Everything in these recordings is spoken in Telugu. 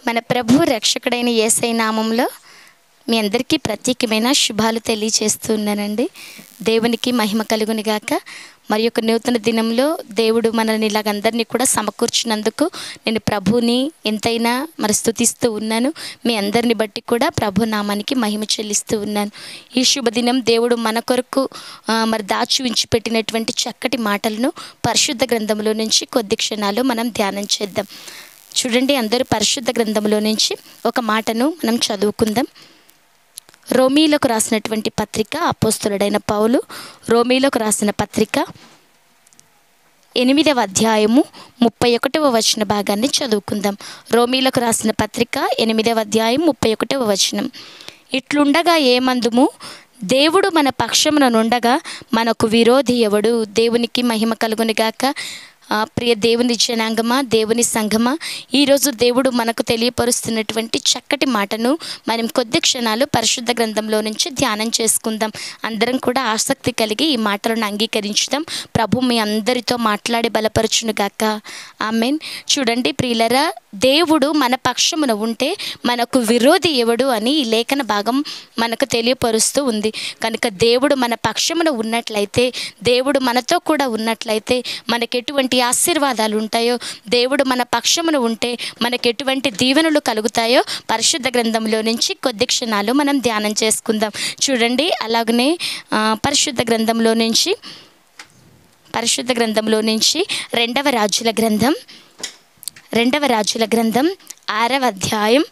మన ప్రభు రక్షకుడైన యేసై నామంలో మీ అందరికీ ప్రత్యేకమైన శుభాలు తెలియచేస్తున్నానండి దేవునికి మహిమ కలుగుని గాక మరి యొక్క నూతన దినంలో దేవుడు మనల్ని ఇలాగందరినీ కూడా సమకూర్చినందుకు నేను ప్రభుని ఎంతైనా మరి స్థుతిస్తూ ఉన్నాను మీ అందరిని బట్టి కూడా ప్రభు నామానికి మహిమ చెల్లిస్తూ ఉన్నాను ఈ శుభదినం దేవుడు మన కొరకు ఆ, మరి దాచి ఉంచి పెట్టినటువంటి చక్కటి మాటలను పరిశుద్ధ గ్రంథంలో నుంచి కొద్ది క్షణాలు మనం ధ్యానం చేద్దాం చూడండి అందరూ పరిశుద్ధ గ్రంథంలో నుంచి ఒక మాటను మనం చదువుకుందాం రోమీలకు రాసినటువంటి పత్రిక అపోస్తులుడైన పౌలు రోమీలకు రాసిన పత్రిక ఎనిమిదవ అధ్యాయము ముప్పై ఒకటవ వచన భాగాన్ని చదువుకుందాం రోమీలకు రాసిన పత్రిక ఎనిమిదవ అధ్యాయం ముప్పై ఒకటవ వచనం ఇట్లుండగా ఏమందుము దేవుడు మన పక్షమున నుండగా మనకు విరోధి ఎవడు దేవునికి మహిమ కలుగునిగాక ఆ, ప్రియ దేవుని జనాంగమా దేవుని సంఘమా ఈరోజు దేవుడు మనకు తెలియపరుస్తున్నటువంటి చక్కటి మాటను మనం కొద్ది క్షణాలు పరిశుద్ధ గ్రంథంలో నుంచి ధ్యానం చేసుకుందాం అందరం కూడా ఆసక్తి కలిగి ఈ మాటలను అంగీకరించుదాం ప్రభు మీ అందరితో మాట్లాడి బలపరచును గాక ఆమెన్ చూడండి ప్రియులరా దేవుడు మన పక్షమున ఉంటే మనకు విరోధి ఎవడు అని ఈ లేఖన భాగం మనకు తెలియపరుస్తూ ఉంది కనుక దేవుడు మన పక్షమున ఉన్నట్లయితే దేవుడు మనతో కూడా ఉన్నట్లయితే మనకి ఎటువంటి ఆశీర్వాదాలు ఉంటాయో దేవుడు మన పక్షమున ఉంటే మనకి ఎటువంటి దీవెనలు కలుగుతాయో పరిశుద్ధ గ్రంథంలో నుంచి కొద్ది క్షణాలు మనం ధ్యానం చేసుకుందాం చూడండి అలాగనే ఆ, పరిశుద్ధ గ్రంథంలో నుంచి పరిశుద్ధ గ్రంథంలో నుంచి రెండవ రాజుల గ్రంథం రెండవ రాజుల గ్రంథం ఆరవ అధ్యాయం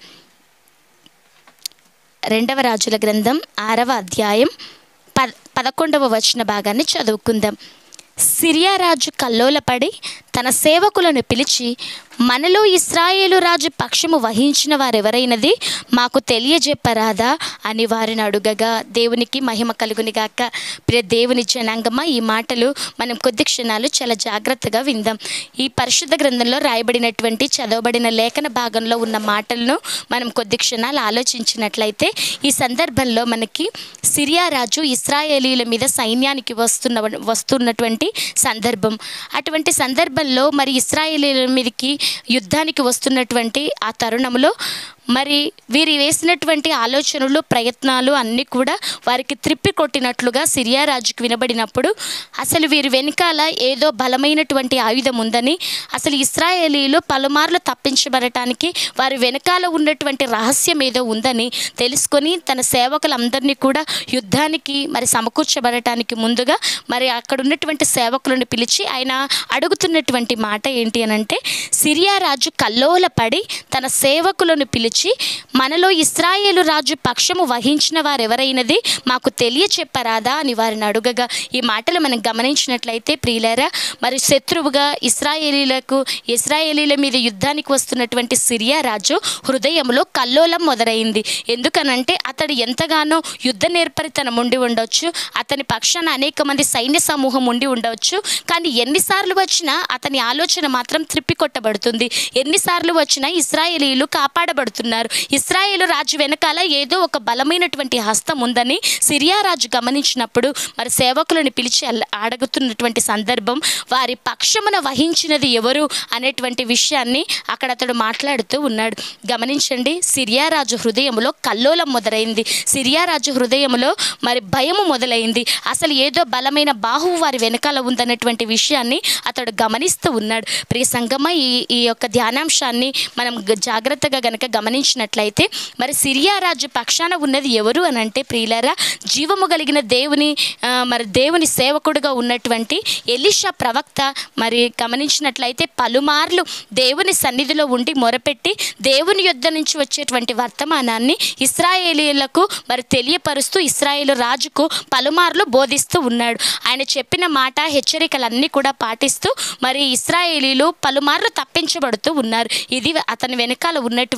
రెండవ రాజుల గ్రంథం ఆరవ అధ్యాయం ప పదకొండవ వచన భాగాన్ని చదువుకుందాం సిరియా రాజు కల్లోలపడి తన సేవకులను పిలిచి మనలో ఇస్రాయేలు రాజు పక్షము వహించిన వారెవరైనది మాకు తెలియజెప్పరాదా అని వారిని అడుగగా దేవునికి మహిమ కలుగునిగాక ప్రియ దేవుని జనాంగమ ఈ మాటలు మనం కొద్ది క్షణాలు చాలా జాగ్రత్తగా విందాం ఈ పరిశుద్ధ గ్రంథంలో రాయబడినటువంటి చదవబడిన లేఖన భాగంలో ఉన్న మాటలను మనం కొద్ది క్షణాలు ఆలోచించినట్లయితే ఈ సందర్భంలో మనకి సిరియా రాజు ఇస్రాయేలీల మీద సైన్యానికి వస్తున్న వస్తున్నటువంటి సందర్భం అటువంటి సందర్భంలో మరి ఇస్రాయేలీల మీదకి యుద్ధానికి వస్తున్నటువంటి ఆ తరుణంలో మరి వీరి వేసినటువంటి ఆలోచనలు ప్రయత్నాలు అన్నీ కూడా వారికి త్రిప్పి కొట్టినట్లుగా సిరియా రాజుకు వినబడినప్పుడు అసలు వీరి వెనకాల ఏదో బలమైనటువంటి ఆయుధం ఉందని అసలు ఇస్రాయేలీలు పలుమార్లు తప్పించబడటానికి వారి వెనకాల ఉన్నటువంటి రహస్యం ఏదో ఉందని తెలుసుకొని తన సేవకులందరినీ కూడా యుద్ధానికి మరి సమకూర్చబడటానికి ముందుగా మరి అక్కడ ఉన్నటువంటి సేవకులను పిలిచి ఆయన అడుగుతున్నటువంటి మాట ఏంటి అని అంటే సిరియా రాజు కల్లోలపడి తన సేవకులను పిలిచి మనలో ఇస్రాయేలు రాజు పక్షము వహించిన వారెవరైనది మాకు తెలియచెప్పరాదా అని వారిని అడుగగా ఈ మాటలు మనం గమనించినట్లయితే ప్రియులారా మరి శత్రువుగా ఇస్రాయేలీలకు ఇస్రాయేలీల మీద యుద్ధానికి వస్తున్నటువంటి సిరియా రాజు హృదయంలో కల్లోలం మొదలైంది ఎందుకనంటే అతడు ఎంతగానో యుద్ధ నేర్పరితనం ఉండి ఉండొచ్చు అతని పక్షాన అనేక మంది సైన్య సమూహం ఉండి ఉండవచ్చు కానీ ఎన్నిసార్లు వచ్చినా అతని ఆలోచన మాత్రం త్రిప్పికొట్టబడుతుంది ఎన్నిసార్లు వచ్చినా ఇస్రాయేలీలు కాపాడబడుతున్నారు ఇస్రాయేలు రాజు వెనకాల ఏదో ఒక బలమైనటువంటి హస్తం ఉందని సిరియా రాజు గమనించినప్పుడు మరి సేవకులను పిలిచి అల్ల- అడుగుతున్నటువంటి సందర్భం వారి పక్షమున వహించినది ఎవరు అనేటువంటి విషయాన్ని అక్కడ అతడు మాట్లాడుతూ ఉన్నాడు గమనించండి సిరియా రాజు హృదయంలో కల్లోలం మొదలైంది సిరియా రాజు హృదయంలో మరి భయము మొదలైంది అసలు ఏదో బలమైన బాహువు వారి వెనకాల ఉందన్నటువంటి విషయాన్ని అతడు గమనిస్తూ ఉన్నాడు ప్రియ సంగమ ఈ ఈ యొక్క ధ్యానాంశాన్ని మనం గ- జాగ్రత్తగా గనక గమనించినట్లయితే మరి సిరియా రాజు పక్షాన ఉన్నది ఎవరు అని అంటే ప్రియులారా జీవము కలిగిన దేవుని ఆ, మరి దేవుని సేవకుడుగా ఉన్నటువంటి ఎలిషా ప్రవక్త మరి గమనించినట్లయితే పలుమార్లు దేవుని సన్నిధిలో ఉండి మొరపెట్టి దేవుని యుద్ధ నుంచి వచ్చేటువంటి వర్తమానాన్ని ఇస్రాయేలీలకు మరి తెలియపరుస్తూ ఇస్రాయేలు రాజుకు పలుమార్లు బోధిస్తూ ఉన్నాడు ఆయన చెప్పిన మాట హెచ్చరికలన్నీ కూడా పాటిస్తూ మరి ఇస్రాయేలీలు పలుమార్లు తప్పించబడుతూ ఉన్నారు ఇది అతని వెనకాల ఉన్నటువంటి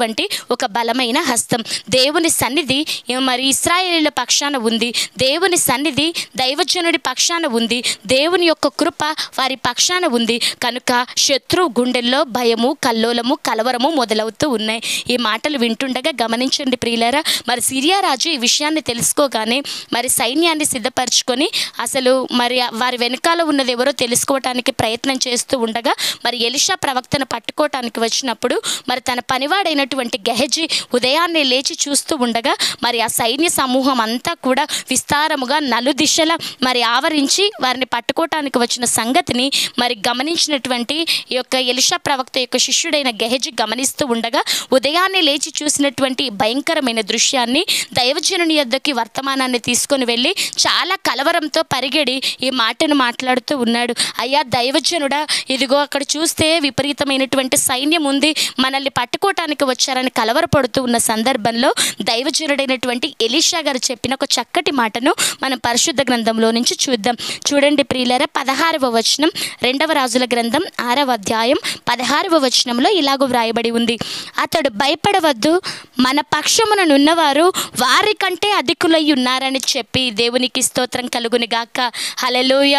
ఒక బలమైన హస్తం దేవుని సన్నిధి ఏ మరి ఇస్రాయేలీల పక్షాన ఉంది దేవుని సన్నిధి దైవజనుడి పక్షాన ఉంది దేవుని యొక్క కృప వారి పక్షాన ఉంది కనుక శత్రు గుండెల్లో భయము కల్లోలము కలవరము మొదలవుతూ ఉన్నాయి ఈ మాటలు వింటుండగా గమనించండి ప్రియులారా మరి సిరియా రాజు ఈ విషయాన్ని తెలుసుకోగానే మరి సైన్యాన్ని సిద్ధపరచుకొని అసలు మరి వారి వెనకాల ఉన్నది ఎవరో తెలుసుకోవటానికి ప్రయత్నం చేస్తూ ఉండగా మరి ఎలిషా ప్రవక్తను పట్టుకోవటానికి వచ్చినప్పుడు మరి తన పనివాడైనటువంటి గెహజీ ఉదయాన్నే లేచి చూస్తూ ఉండగా మరి ఆ సైన్య సమూహం అంతా కూడా విస్తారముగా నలుదిశల మరి ఆవరించి వారిని పట్టుకోవటానికి వచ్చిన సంగతిని మరి గమనించినటువంటి ఈ యొక్క ఎలిషా ప్రవక్త యొక్క శిష్యుడైన గెహజీ గమనిస్తూ ఉండగా ఉదయాన్నే లేచి చూసినటువంటి ఈ భయంకరమైన దృశ్యాన్ని దైవజనుని యొద్దకి వర్తమానాన్ని తీసుకొని వెళ్ళి చాలా కలవరంతో పరిగెడి ఈ మాటను మాట్లాడుతూ ఉన్నాడు అయ్యా దైవజనుడా ఇదిగో అక్కడ చూస్తే విపరీతమైనటువంటి సైన్యం ఉంది మనల్ని పట్టుకోవటానికి వచ్చారని కలవరపడుతూ ఉన్న సందర్భంలో దైవజనుడైనటువంటి ఎలీషా గారు చెప్పిన ఒక చక్కటి మాటను మనం పరిశుద్ధ గ్రంథంలో నుంచి చూద్దాం చూడండి ప్రియులర పదహారవ వచనం రెండవ రాజుల గ్రంథం ఆరవ అధ్యాయం పదహారవ వచనంలో ఇలాగ వ్రాయబడి ఉంది అతడు భయపడవద్దు మన పక్షముననున్నవారు వారి కంటే అధికులై ఉన్నారని చెప్పి దేవునికి స్తోత్రం కలుగుని గాక హలలోయ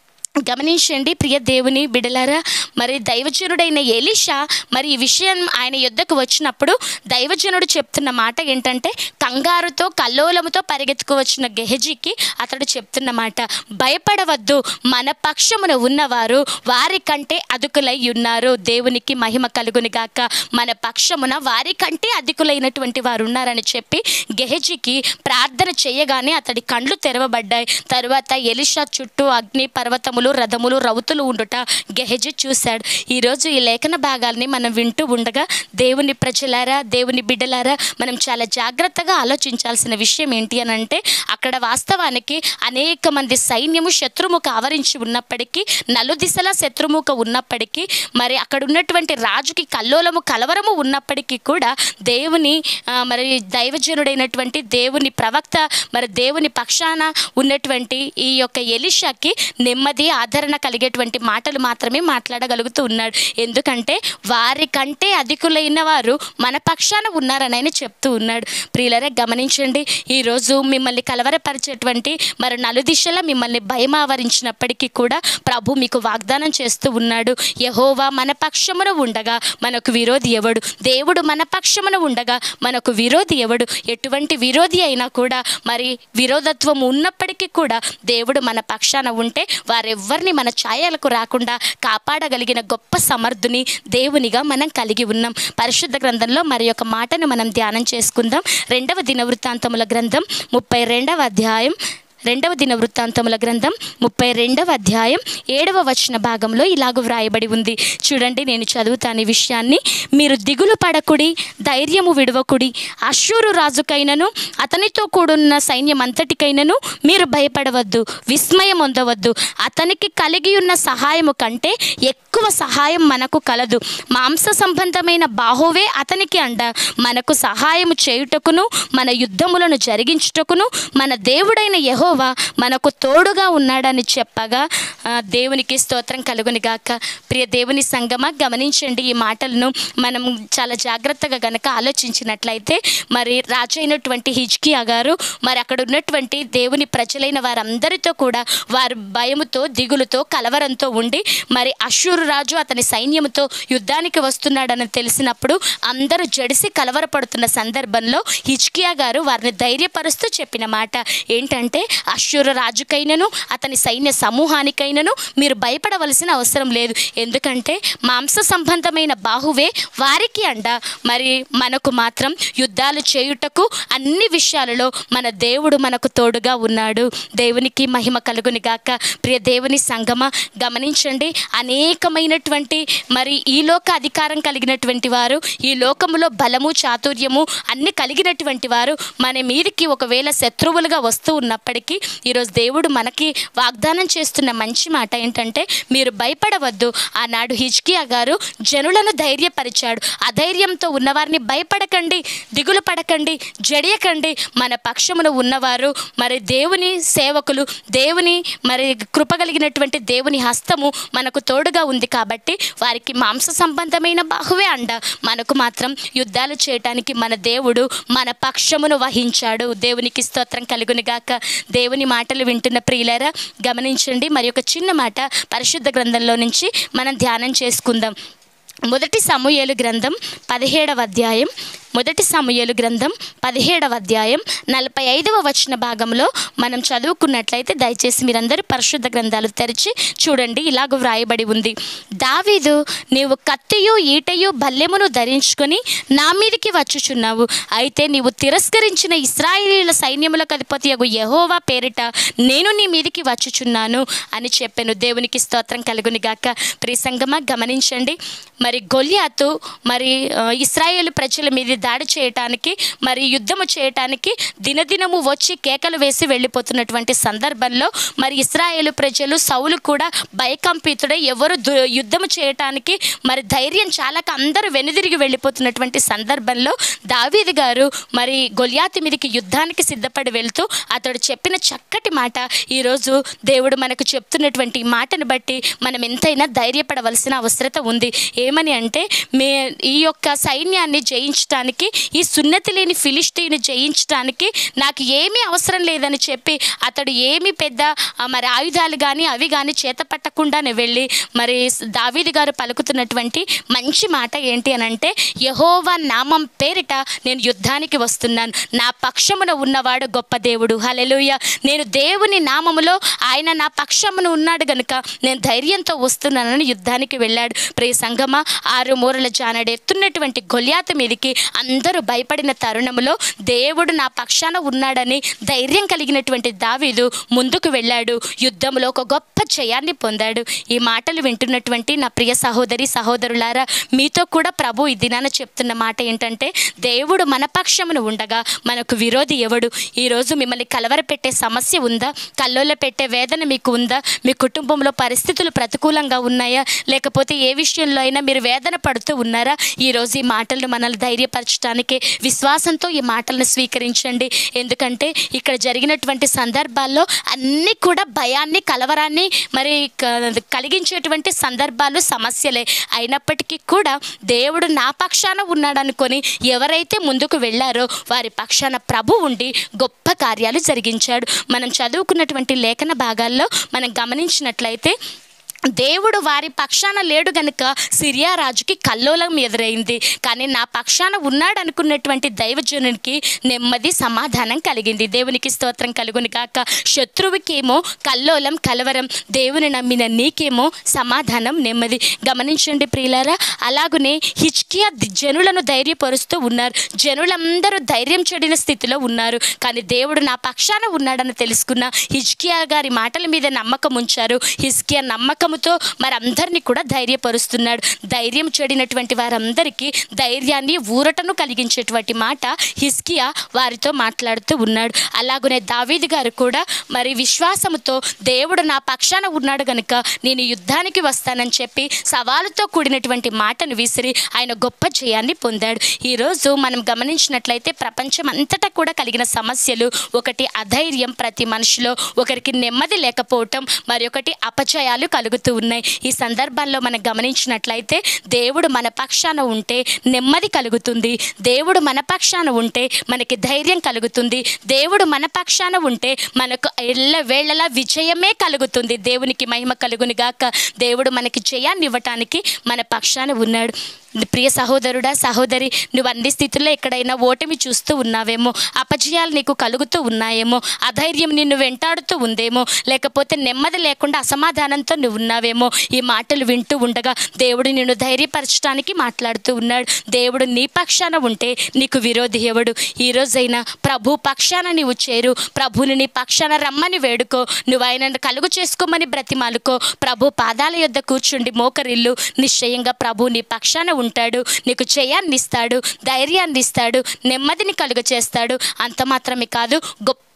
గమనించండి ప్రియ దేవుని బిడలారా మరి దైవజనుడైన ఎలీషా మరి ఈ విషయం ఆయన యుద్ధకు వచ్చినప్పుడు దైవజనుడు చెప్తున్న మాట ఏంటంటే కంగారుతో కల్లోలముతో పరిగెత్తుకు వచ్చిన గెహజీకి అతడు చెప్తున్న మాట భయపడవద్దు మన పక్షమున ఉన్నవారు వారి కంటే అదుకులై ఉన్నారు దేవునికి మహిమ కలుగుని గాక మన పక్షమున వారి కంటే అధికులైనటువంటి వారు ఉన్నారని చెప్పి గెహజీకి ప్రార్థన చేయగానే అతడి కండ్లు తెరవబడ్డాయి తరువాత ఎలిషా చుట్టూ అగ్ని పర్వతములు రథములు రౌతులు ఉండుట గెహజీ చూశాడు ఈరోజు ఈ లేఖన భాగాల్ని మనం వింటూ ఉండగా దేవుని ప్రజలారా దేవుని బిడ్డలారా మనం చాలా జాగ్రత్తగా ఆలోచించాల్సిన విషయం ఏంటి అని అంటే అక్కడ వాస్తవానికి అనేక మంది సైన్యము శత్రుముఖ ఆవరించి ఉన్నప్పటికీ నలుదిశలా శత్రుముఖ ఉన్నప్పటికీ మరి అక్కడ ఉన్నటువంటి రాజుకి కల్లోలము కలవరము ఉన్నప్పటికీ కూడా దేవుని ఆ, మరి దైవజనుడైనటువంటి దేవుని ప్రవక్త మరి దేవుని పక్షాన ఉన్నటువంటి ఈ యొక్క ఎలిషాకి నెమ్మది ఆదరణ కలిగేటువంటి మాటలు మాత్రమే మాట్లాడగలుగుతూ ఉన్నాడు ఎందుకంటే వారి కంటే అధికులైన వారు మన పక్షాన ఉన్నారని ఆయన చెప్తూ ఉన్నాడు ప్రియులరే గమనించండి ఈరోజు మిమ్మల్ని కలవరపరిచేటువంటి మరి నలుదిశలా మిమ్మల్ని భయం ఆవరించినప్పటికీ కూడా ప్రభు మీకు వాగ్దానం చేస్తూ ఉన్నాడు యహోవా మన పక్షమున ఉండగా మనకు విరోధి ఎవడు దేవుడు మన పక్షమున ఉండగా మనకు విరోధి ఎవడు ఎటువంటి విరోధి అయినా కూడా మరి విరోధత్వం ఉన్నప్పటికీ కూడా దేవుడు మన పక్షాన ఉంటే వారెవ్వరిని మన ఛాయలకు రాకుండా కాపాడగలిగిన గొప్ప సమర్థుని దేవునిగా మనం కలిగి ఉన్నాం పరిశుద్ధ గ్రంథంలో మరి ఒక మాటను మనం ధ్యానం చేసుకుందాం రెండవ దినవృత్తాంతముల గ్రంథం ముప్పై రెండవ అధ్యాయం రెండవ దిన వృత్తాంతముల గ్రంథం ముప్పై రెండవ అధ్యాయం ఏడవ వచన భాగంలో ఇలాగ వ్రాయబడి ఉంది చూడండి నేను చదువుతాను ఈ విషయాన్ని మీరు దిగులు పడకుడి ధైర్యము విడవకుడి అశ్షూరు రాజుకైనను అతనితో కూడున్న సైన్యం అంతటికైనను మీరు భయపడవద్దు విస్మయం పొందవద్దు అతనికి కలిగి ఉన్న సహాయము కంటే ఎక్కువ సహాయం మనకు కలదు మాంస సంబంధమైన బాహువే అతనికి అండ మనకు సహాయము చేయుటకును మన యుద్ధములను జరిగించుటకును మన దేవుడైన యెహోవా మనకు తోడుగా ఉన్నాడని చెప్పగా ఆ, దేవునికి స్తోత్రం కలుగుని గాక ప్రియ దేవుని సంగమ గమనించండి ఈ మాటలను మనం చాలా జాగ్రత్తగా గనక ఆలోచించినట్లయితే మరి రాజు అయినటువంటి హిజ్కియా గారు మరి అక్కడ ఉన్నటువంటి దేవుని ప్రజలైన వారందరితో కూడా వారు భయముతో దిగులుతో కలవరంతో ఉండి మరి అశ్షూరు రాజు అతని సైన్యముతో యుద్ధానికి వస్తున్నాడని తెలిసినప్పుడు అందరూ జడిసి కలవరపడుతున్న సందర్భంలో హిజ్కియా గారు వారిని ధైర్యపరుస్తూ చెప్పిన మాట ఏంటంటే అశ్షూర రాజుకైనను అతని సైన్య సమూహానికైనను మీరు భయపడవలసిన అవసరం లేదు ఎందుకంటే మాంస సంబంధమైన బాహువే వారికి అండ మరి మనకు మాత్రం యుద్ధాలు చేయుటకు అన్ని విషయాలలో మన దేవుడు మనకు తోడుగా ఉన్నాడు దేవునికి మహిమ కలుగుని గాక ప్రియ దేవుని సంగమ గమనించండి అనేకమైనటువంటి మరి ఈ లోక అధికారం కలిగినటువంటి వారు ఈ లోకములో బలము చాతుర్యము అన్ని కలిగినటువంటి వారు మన మీదికి ఒకవేళ శత్రువులుగా వస్తూ ఉన్నప్పటికీ చేయటానికి ఈరోజు దేవుడు మనకి వాగ్దానం చేస్తున్న మంచి మాట ఏంటంటే మీరు భయపడవద్దు ఆనాడు హిజ్కియా గారు జనులను ధైర్యపరిచాడు అధైర్యంతో ఉన్నవారిని భయపడకండి దిగులు పడకండి జడియకండి మన పక్షమున ఉన్నవారు మరి దేవుని సేవకులు దేవుని మరి కృప కలిగినటువంటి దేవుని హస్తము మనకు తోడుగా ఉంది కాబట్టి వారికి మాంస సంబంధమైన బాహువే అండ మనకు మాత్రం యుద్ధాలు చేయటానికి మన దేవుడు మన పక్షమును వహించాడు దేవునికి స్తోత్రం కలుగును గాక దేవుని మాటలు వింటున్న ప్రియులారా గమనించండి మరి ఒక చిన్న మాట పరిశుద్ధ గ్రంథంలో నుంచి మనం ధ్యానం చేసుకుందాం మొదటి సమూయేలు గ్రంథం పదిహేడవ అధ్యాయం మొదటి సమూయేలు గ్రంథం పదిహేడవ అధ్యాయం నలభై ఐదవ వచన భాగంలో మనం చదువుకున్నట్లయితే దయచేసి మీరందరూ పరిశుద్ధ గ్రంథాలు తెరిచి చూడండి ఇలాగ వ్రాయబడి ఉంది దావీదు నీవు కత్తియు ఈటయు బల్లెమును ధరించుకొని నా మీదికి వచ్చుచున్నావు అయితే నీవు తిరస్కరించిన ఇస్రాయేలీల సైన్యములకు అధిపతి యగు యహోవా పేరిట నేను నీ మీదికి వచ్చుచున్నాను అని చెప్పాను దేవునికి స్తోత్రం కలుగుని గాక ప్రియ సంగమా గమనించండి మరి గొల్యాతు మరి ఆ, ఇస్రాయేలు ప్రజల మీద దాడి చేయటానికి మరి యుద్ధము చేయటానికి దినదినము వచ్చి కేకలు వేసి వెళ్ళిపోతున్నటువంటి సందర్భంలో మరి ఇస్రాయేలు ప్రజలు సౌలు కూడా భయకంపితుడై ఎవరు దు యుద్ధము చేయటానికి మరి ధైర్యం చాలక అందరూ వెనుదిరిగి వెళ్ళిపోతున్నటువంటి సందర్భంలో దావీదు గారు మరి గొల్యాతు మీదకి యుద్ధానికి సిద్ధపడి వెళ్తూ అతడు చెప్పిన చక్కటి మాట ఈరోజు దేవుడు మనకు చెప్తున్నటువంటి ఈ మాటను బట్టి మనం ఎంతైనా ధైర్యపడవలసిన అవసరత ఉంది ఏమని అంటే మే ఈ యొక్క సైన్యాన్ని జయించడానికి ఈ సున్నతి లేని ఫిలిస్తీని జయించడానికి నాకు ఏమీ అవసరం లేదని చెప్పి అతడు ఏమి పెద్ద ఆ, మరి ఆయుధాలు కానీ అవి కానీ చేత పట్టకుండానే వెళ్ళి మరి దావీదు గారు పలుకుతున్నటువంటి మంచి మాట ఏంటి అని అంటే యహోవా నామం పేరిట నేను యుద్ధానికి వస్తున్నాను నా పక్షమున ఉన్నవాడు గొప్ప దేవుడు హలెలుయ నేను దేవుని నామములో ఆయన నా పక్షమున ఉన్నాడు గనుక నేను ధైర్యంతో వస్తున్నానని యుద్ధానికి వెళ్ళాడు ప్రియ సంగమ ఆరు మూరల జానడు ఎత్తున్నటువంటి గొల్యాత మీదికి అందరూ భయపడిన తరుణములో దేవుడు నా పక్షాన ఉన్నాడని ధైర్యం కలిగినటువంటి దావీదు ముందుకు వెళ్ళాడు యుద్ధంలో ఒక గొప్ప జయాన్ని పొందాడు ఈ మాటలు వింటున్నటువంటి నా ప్రియ సహోదరి సహోదరులారా మీతో కూడా ప్రభు ఈ దినాన చెప్తున్న మాట ఏంటంటే దేవుడు మన పక్షమున ఉండగా మనకు విరోధి ఎవడు ఈరోజు మిమ్మల్ని కలవరపెట్టే సమస్య ఉందా కల్లోల పెట్టే వేదన మీకు ఉందా మీ కుటుంబంలో పరిస్థితులు ప్రతికూలంగా ఉన్నాయా లేకపోతే ఏ విషయంలో అయినా మీరు వేదన పడుతూ ఉన్నారా ఈరోజు ఈ మాటలను మనల్ని ధైర్యపరచడానికి విశ్వాసంతో ఈ మాటలను స్వీకరించండి ఎందుకంటే ఇక్కడ జరిగినటువంటి సందర్భాల్లో అన్నీ కూడా భయాన్ని కలవరాన్ని మరి క- కలిగించేటువంటి సందర్భాలు సమస్యలే అయినప్పటికీ కూడా దేవుడు నా పక్షాన ఉన్నాడనుకొని ఎవరైతే ముందుకు వెళ్ళారో వారి పక్షాన ప్రభు ఉండి గొప్ప కార్యాలు జరిగించాడు మనం చదువుకున్నటువంటి లేఖన భాగాల్లో మనం గమనించినట్లయితే దేవుడు వారి పక్షాన లేడు గనుక సిరియా రాజుకి కల్లోలం ఎదురైంది కానీ నా పక్షాన ఉన్నాడు అనుకున్నటువంటి దైవజనునికి నెమ్మది సమాధానం కలిగింది దేవునికి స్తోత్రం కలుగుని కాక శత్రువుకేమో కల్లోలం కలవరం దేవుని నమ్మిన నీకేమో సమాధానం నెమ్మది గమనించండి ప్రియులారా అలాగునే హిచ్కియా ది- జనులను ధైర్యపరుస్తూ ఉన్నారు జనులందరూ ధైర్యం చెడిన స్థితిలో ఉన్నారు కానీ దేవుడు నా పక్షాన ఉన్నాడని తెలుసుకున్న హిజ్కియా గారి మాటల మీద నమ్మకం ఉంచారు హిజ్కియా నమ్మకంతో మరి అందరినీ కూడా ధైర్యపరుస్తున్నాడు ధైర్యం చెడినటువంటి వారందరికీ ధైర్యాన్ని ఊరటను కలిగించేటువంటి మాట హిజ్కియా వారితో మాట్లాడుతూ ఉన్నాడు అలాగనే దావీదు గారు కూడా మరి విశ్వాసముతో దేవుడు నా పక్షాన ఉన్నాడు గనుక నేను యుద్ధానికి వస్తానని చెప్పి సవాలుతో కూడినటువంటి మాటను విసిరి ఆయన గొప్ప జయాన్ని పొందాడు ఈరోజు మనం గమనించినట్లయితే ప్రపంచం అంతటా కూడా కలిగిన సమస్యలు ఒకటి అధైర్యం ప్రతి మనిషిలో ఒకరికి నెమ్మది లేకపోవటం మరి ఒకటి అపజయాలు కలుగుతూ ఉన్నాయి ఈ సందర్భాల్లో మనం గమనించినట్లయితే దేవుడు మన పక్షాన ఉంటే నెమ్మది కలుగుతుంది దేవుడు మన పక్షాన ఉంటే మనకి ధైర్యం కలుగుతుంది దేవుడు మన పక్షాన ఉంటే మనకు ఎల్ల వేళలా విజయమే కలుగుతుంది దేవునికి మహిమ కలుగుని గాక దేవుడు మనకి జయాన్ని ఇవ్వటానికి మన పక్షాన ఉన్నాడు ప్రియ సహోదరుడా సహోదరి నువ్వు అన్ని స్థితుల్లో ఎక్కడైనా ఓటమి చూస్తూ ఉన్నావేమో అపజయాలు నీకు కలుగుతూ ఉన్నాయేమో అధైర్యం నిన్ను వెంటాడుతూ ఉందేమో లేకపోతే నెమ్మది లేకుండా అసమాధానంతో నువ్వు ఉన్నావేమో ఈ మాటలు వింటూ ఉండగా దేవుడు నిన్ను ధైర్యపరచడానికి మాట్లాడుతూ ఉన్నాడు దేవుడు నీ పక్షాన ఉంటే నీకు విరోధి ఎవడు ఈ రోజైనా ప్రభు పక్షాన నీవు చేరు ప్రభుని నీ పక్షాన రమ్మని వేడుకో నువ్వు ఆయనను కలుగు చేసుకోమని బ్రతిమాలుకో ప్రభు పాదాల యొద్ద కూర్చుండి మోకరిల్లు నిశ్చయంగా ప్రభు నీ పక్షాన ఉంటాడు నీకు జయాన్ని ఇస్తాడు ధైర్యాన్ని ఇస్తాడు నెమ్మదిని కలుగ చేస్తాడు అంత మాత్రమే కాదు గొప్ప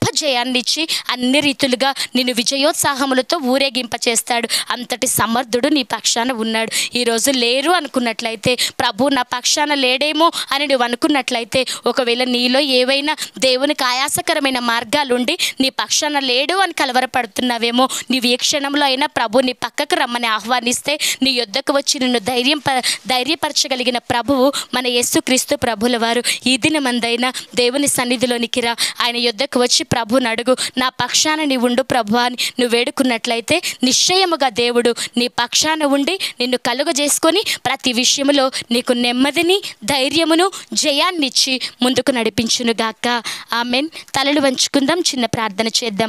జయాన్ని ఇచ్చి అన్ని రీతులుగా నిన్ను విజయోత్సాహములతో ఊరేగింపచేస్తాడు అంతటి సమర్థుడు నీ పక్షాన ఉన్నాడు ఈరోజు లేరు అనుకున్నట్లయితే ప్రభు నా పక్షాన లేడేమో అని నువ్వు అనుకున్నట్లయితే ఒకవేళ నీలో ఏవైనా దేవునికి ఆయాసకరమైన మార్గాలుండి నీ పక్షాన లేడు అని కలవరపడుతున్నావేమో నీవు ఏ క్షణంలో అయినా ప్రభు నీ పక్కకు రమ్మని ఆహ్వానిస్తే నీ యొద్దకు వచ్చి నిన్ను ధైర్యం ప ధైర్యపరచగలిగిన ప్రభువు మన యేసుక్రీస్తు ప్రభుల వారు ఈ దినమందైనా దేవుని సన్నిధిలోనికి రా ఆయన యొద్దకు వచ్చి ప్రభుని అడుగు నా పక్షాన నీ ఉండు ప్రభు అని నువ్వు వేడుకున్నట్లయితే నిశ్చయముగా దేవుడు నీ పక్షాన ఉండి నిన్ను కలుగజేసుకొని ప్రతి విషయంలో నీకు నెమ్మదిని ధైర్యమును జయాన్నిచ్చి ముందుకు నడిపించునుగాక ఆమెన్ తలలు వంచుకుందాం చిన్న ప్రార్థన చేద్దాం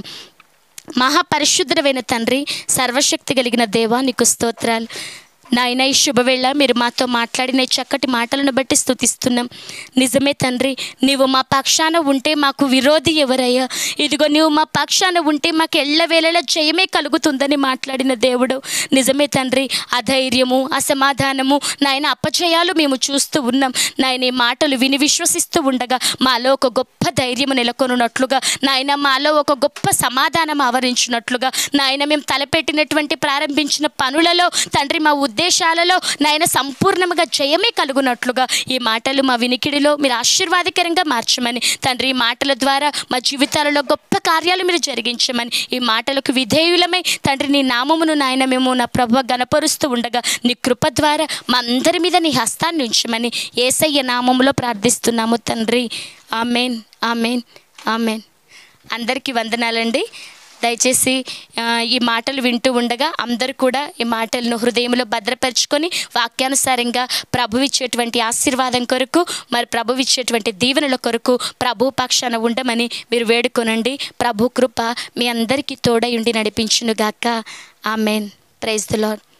మహాపరిశుద్ధమైన తండ్రి సర్వశక్తి కలిగిన దేవా నీకు స్తోత్రాలు నాయన ఈ శుభవేళ మీరు మాతో మాట్లాడిన ఈ చక్కటి మాటలను బట్టి స్తుతిస్తున్నాం నిజమే తండ్రి నీవు మా పక్షాన ఉంటే మాకు విరోధి ఎవరయ్యా ఇదిగో నీవు మా పక్షాన ఉంటే మాకు ఎళ్ళవేళలా జయమే కలుగుతుందని మాట్లాడిన దేవుడు నిజమే తండ్రి అధైర్యము అసమాధానము నాయన అపజయాలు మేము చూస్తూ ఉన్నాం నాయన ఈ మాటలు విని విశ్వసిస్తూ ఉండగా మాలో ఒక గొప్ప ధైర్యము నెలకొనున్నట్లుగా నాయన మాలో ఒక గొప్ప సమాధానం ఆవరించినట్లుగా నాయన మేము తలపెట్టినటువంటి ప్రారంభించిన పనులలో తండ్రి మా ఉద్దేశాలలో నాయన సంపూర్ణముగా జయమే కలుగునట్లుగా ఈ మాటలు మా వినికిడిలో మీరు ఆశీర్వాదకరంగా మార్చమని తండ్రి ఈ మాటల ద్వారా మా జీవితాలలో గొప్ప కార్యాలు మీరు జరిగించమని ఈ మాటలకు విధేయులమై తండ్రి నీ నామమును నాయన మేము నా ప్రభు గనపరుస్తూ ఉండగా నీ కృప ద్వారా మా అందరి మీద నీ హస్తాన్ని ఉంచమని ఏసయ్య నామములో ప్రార్థిస్తున్నాము తండ్రి ఆమెన్ ఆమెన్ ఆమెన్ అందరికీ వందనాలండి దయచేసి ఆ, ఈ మాటలు వింటూ ఉండగా అందరూ కూడా ఈ మాటలను హృదయంలో భద్రపరుచుకొని వాక్యానుసారంగా ప్రభు ఇచ్చేటువంటి ఆశీర్వాదం కొరకు మరి ప్రభు ఇచ్చేటువంటి దీవెనల కొరకు ప్రభు పక్షాన ఉండమని మీరు వేడుకొనండి ప్రభు కృప మీ అందరికీ తోడై ఉండి నడిపించునుగాక ఆమెన్ ప్రైజ్ ద లాడ్